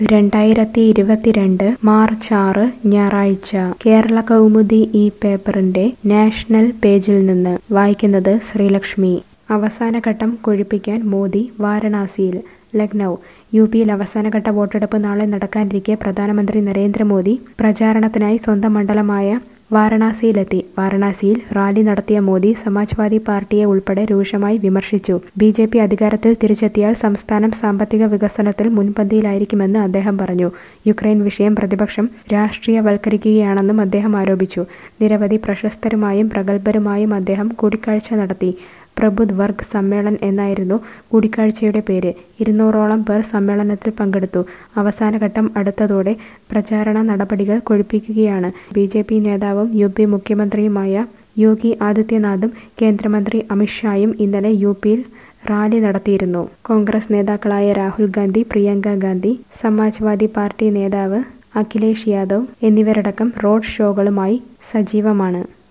രണ്ടായിരത്തി ഇരുപത്തിരണ്ട് മാർച്ച് ആറ് ഞായറാഴ്ച കേരള കൗമുദി ഈ പേപ്പറിന്റെ നാഷണൽ പേജിൽ നിന്ന് വായിക്കുന്നത് ശ്രീലക്ഷ്മി അവസാനഘട്ടം കൊഴുപ്പിക്കാൻ മോദി വാരണാസിയിൽ ലക്നൗ യു പിയിൽ അവസാനഘട്ട വോട്ടെടുപ്പ് നാളെ നടക്കാനിരിക്കെ പ്രധാനമന്ത്രി നരേന്ദ്രമോദി പ്രചാരണത്തിനായി സ്വന്തം മണ്ഡലമായ വാരണാസിയിലെത്തി വാരണാസിയിൽ റാലി നടത്തിയ മോദി സമാജ്വാദി പാർട്ടിയെ ഉൾപ്പെടെ രൂക്ഷമായി വിമർശിച്ചു ബി ജെ പി അധികാരത്തിൽ തിരിച്ചെത്തിയാൽ സംസ്ഥാനം സാമ്പത്തിക വികസനത്തിൽ മുൻപന്തിയിലായിരിക്കുമെന്ന് അദ്ദേഹം പറഞ്ഞു യുക്രൈൻ വിഷയം പ്രതിപക്ഷം രാഷ്ട്രീയവൽക്കരിക്കുകയാണെന്നും അദ്ദേഹം ആരോപിച്ചു നിരവധി പ്രശസ്തരുമായും പ്രഗത്ഭരുമായും അദ്ദേഹം കൂടിക്കാഴ്ച നടത്തി പ്രബുദ്ധ് വർഗ് സമ്മേളൻ എന്നായിരുന്നു കൂടിക്കാഴ്ചയുടെ പേര് ഇരുന്നൂറോളം പേർ സമ്മേളനത്തിൽ പങ്കെടുത്തു അവസാനഘട്ടം അടുത്തതോടെ പ്രചാരണ നടപടികൾ കൊഴുപ്പിക്കുകയാണ് ബി ജെ പി നേതാവും യു പി മുഖ്യമന്ത്രിയുമായ യോഗി ആദിത്യനാഥും കേന്ദ്രമന്ത്രി അമിത്ഷായും ഇന്നലെ യു പിയിൽ റാലി നടത്തിയിരുന്നു കോൺഗ്രസ് നേതാക്കളായ രാഹുൽ ഗാന്ധി പ്രിയങ്ക ഗാന്ധി സമാജ്വാദി പാർട്ടി നേതാവ് അഖിലേഷ് യാദവ് എന്നിവരടക്കം റോഡ് ഷോകളുമായി സജീവമാണ്